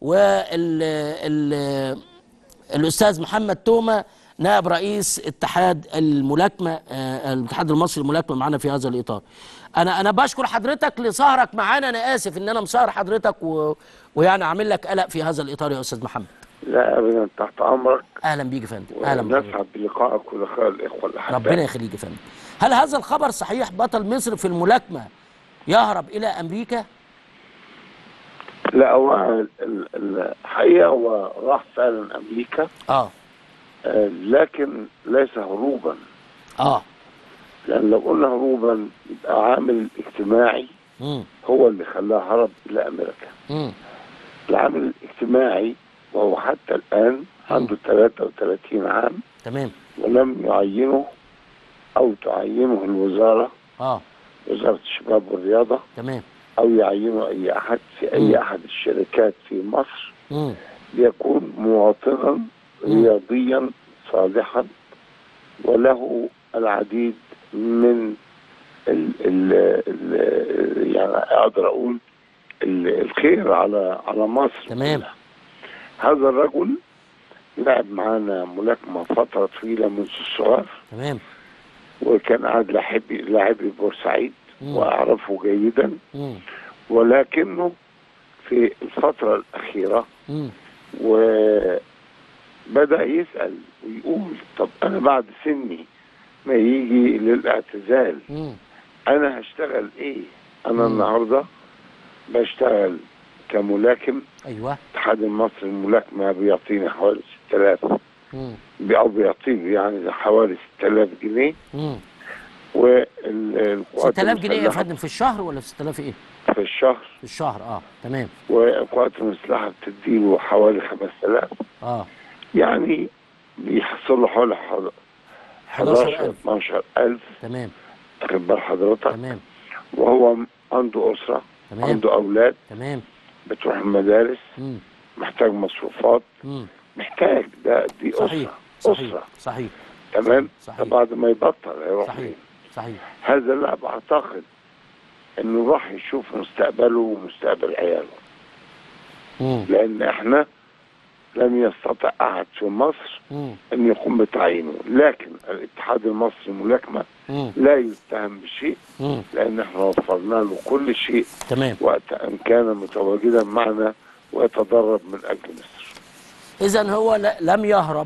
وال ال الاستاذ محمد تومه نائب رئيس اتحاد الملاكمه آه، الاتحاد المصري للملاكمه معانا في هذا الاطار. انا انا بشكر حضرتك لسهرك معانا انا اسف ان انا مسهر حضرتك و... ويعني عامل لك قلق في هذا الاطار يا استاذ محمد. لا ابدا تحت امرك اهلا بيك يا فندم اهلا بحضرتك. ونسعد بلقائك ولقاء الاخوه الاحباء ربنا يخليك يا فندم. هل هذا الخبر صحيح بطل مصر في الملاكمه يهرب الى امريكا؟ لا هو ال- ال- الحقيقه هو راح فعلا امريكا اه آه، لكن ليس هروبا اه لان لو قلنا هروبا يبقى عامل اجتماعي امم هو اللي خلاه هرب الى امريكا امم العامل الاجتماعي وهو حتى الان عنده 33 عام تمام ولم يعينه او تعينه الوزاره اه وزاره الشباب والرياضه تمام او يعينه اي احد في مم. اي احد الشركات في مصر امم ليكون مواطنا مم. رياضيا صالحا وله العديد من ال ال ال يعني اقدر اقول ال- الخير على على مصر تمام. كلها. هذا الرجل لعب معانا ملاكمه فتره طويله منذ الصغر تمام وكان قاعد لاعبي لاعبي بورسعيد مم. واعرفه جيدا امم ولكنه في الفتره الاخيره امم وبدأ يسأل ويقول طب أنا بعد سني ما يجي للاعتزال امم أنا هشتغل إيه؟ أنا مم. النهاردة بشتغل كملاكم ايوه الاتحاد المصري للملاكمة بيعطيني حوالي 6000 امم بي- أو بيعطيني يعني حوالي 6000 جنيه امم والقوات 6000 جنيه يا المسلحة فندم في الشهر ولا في 6000 ايه؟ في الشهر في الشهر اه تمام والقوات المسلحة بتديله حوالي 5000 اه يعني بيحصل له حوالي 11 11000 12000 تمام واخد بال حضرتك تمام وهو عنده أسرة تمام عنده أولاد تمام بتروح المدارس امم محتاج مصروفات امم محتاج ده دي صحيح أسرة صحيح أسرة صحيح تمام صحيح. بعد ما يبطل هيروح صحيح فين صحيح هذا لا بعتقد انه راح يشوف مستقبله ومستقبل عياله امم لان احنا لم يستطع احد في مصر امم ان يقوم بتعيينه لكن الاتحاد المصري للملاكمه امم لا يتهم بشيء امم لان احنا وفرنا له كل شيء تمام وقت ان كان متواجدا معنا ويتدرب من اجل مصر اذا هو ل- لم يهرب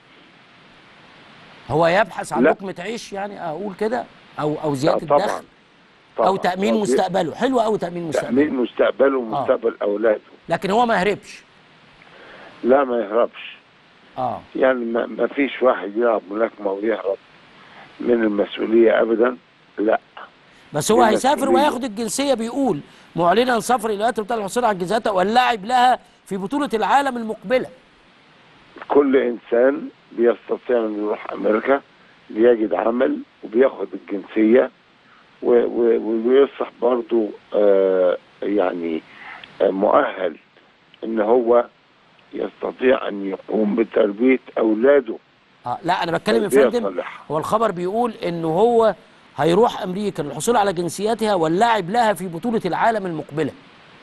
هو يبحث عن لا. لقمه عيش يعني اقول كده او او لا زياده طبعا الدخل طبعا او تامين هو مستقبله حلو قوي تامين تامين مستقبله مستقبله ومستقبل اولاده لكن هو ما هربش لا ما يهربش اه يعني ما, ما فيش واحد يلعب ملاكمه ويهرب من المسؤوليه ابدا لا بس هو دي هيسافر مسؤولية. وياخد الجنسيه بيقول معلنا سفر الولايات المتحده الحصول على جنسيتها واللاعب لها في بطوله العالم المقبله كل انسان بيستطيع انه يروح امريكا بيجد عمل وبياخد الجنسيه و- و- ويصبح برضه آه يعني آه مؤهل ان هو يستطيع ان يقوم بتربيه اولاده اه لا انا بتكلم يا تربية فندم صالحة. هو الخبر بيقول انه هو هيروح امريكا للحصول على جنسيتها واللاعب لها في بطوله العالم المقبله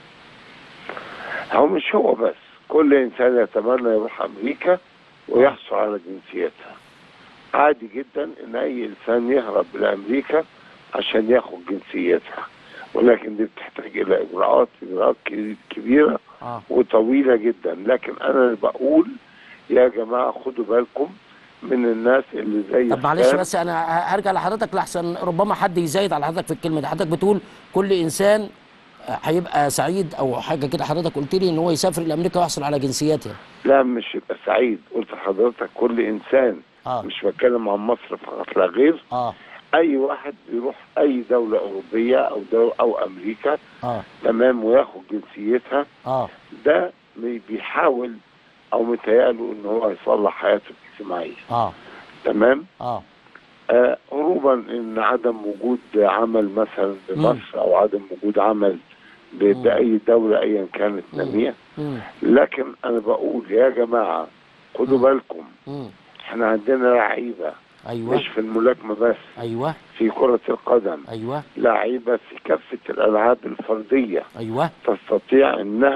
هو مش هو بس كل انسان يتمنى يروح امريكا ويحصل على جنسيتها عادي جدا ان اي انسان يهرب لامريكا عشان ياخد جنسيتها ولكن دي بتحتاج الى اجراءات اجراءات ك- كبيره اه وطويله جدا لكن انا اللي بقول يا جماعه خدوا بالكم من الناس اللي زي طب معلش فلان. بس انا ه- هرجع لحضرتك لحسن ربما حد يزايد على حضرتك في الكلمه دي حضرتك بتقول كل انسان هيبقى سعيد او حاجه كده حضرتك قلت لي ان هو يسافر لامريكا ويحصل على جنسيتها لا مش يبقى سعيد قلت لحضرتك كل انسان اه مش بتكلم عن مصر فقط لا غير اه اي واحد بيروح اي دولة اوروبية او دولة او امريكا اه تمام وياخد جنسيتها اه ده بي- بيحاول او متهيأله ان هو يصلح حياته الاجتماعية اه تمام اه آه هروبا ان عدم وجود عمل مثلا بمصر او عدم وجود عمل ب- مم. باي دولة ايا كانت مم. نامية امم لكن انا بقول يا جماعة خدوا مم. بالكم امم احنا عندنا لعيبة ايوه مش في الملاكمة بس ايوه في كرة القدم ايوه لعيبة في كافة الألعاب الفردية ايوه تستطيع أنها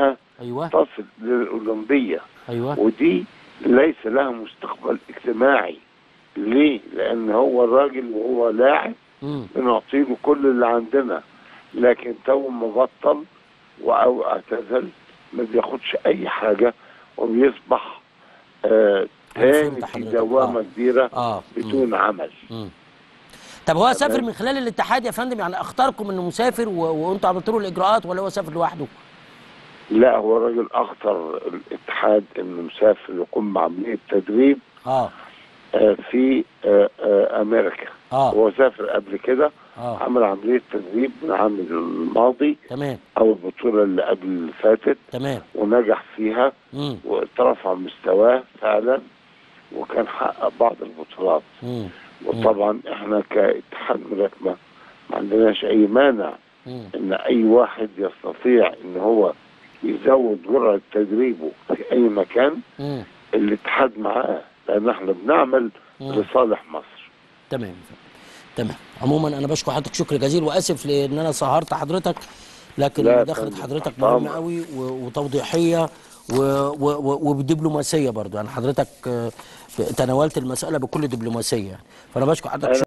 ايوه تصل للاولمبيه ايوه ودي ليس لها مستقبل اجتماعي ليه؟ لان هو الراجل وهو لاعب مم. بنعطيله كل اللي عندنا لكن تو ما بطل او اعتزل ما بياخدش اي حاجه وبيصبح آه أنا تاني فهمت في حضرتك. دوامه آه. كبيره اه مم. بدون عمل مم. طب هو سافر تمام. من خلال الاتحاد يا فندم يعني اختاركم انه مسافر و... وانتوا عملتوا له الاجراءات ولا هو سافر لوحده؟ لا هو الراجل اخطر الاتحاد انه مسافر يقوم بعمليه تدريب اه آه في آه آه امريكا اه هو سافر قبل كده اه عمل عمليه تدريب من العام الماضي تمام او البطوله اللي قبل اللي فاتت تمام ونجح فيها مم. وترفع مستواه فعلا وكان حقق بعض البطولات مم. وطبعا احنا كاتحاد ملاكمه ما عندناش اي مانع مم. ان اي واحد يستطيع ان هو يزود جرعه تدريبه في اي مكان مم. الاتحاد معاه لان احنا بنعمل مم. لصالح مصر تمام تمام عموما انا بشكر حضرتك شكر جزيل واسف لان انا سهرت حضرتك لكن لا يا مداخله فندم، حضرتك تحت مهمه أمرك. قوي و- وتوضيحيه و- و- و- وبدبلوماسيه برضو يعني حضرتك آه، تناولت المساله بكل دبلوماسيه يعني فانا بشكر حضرتك أنا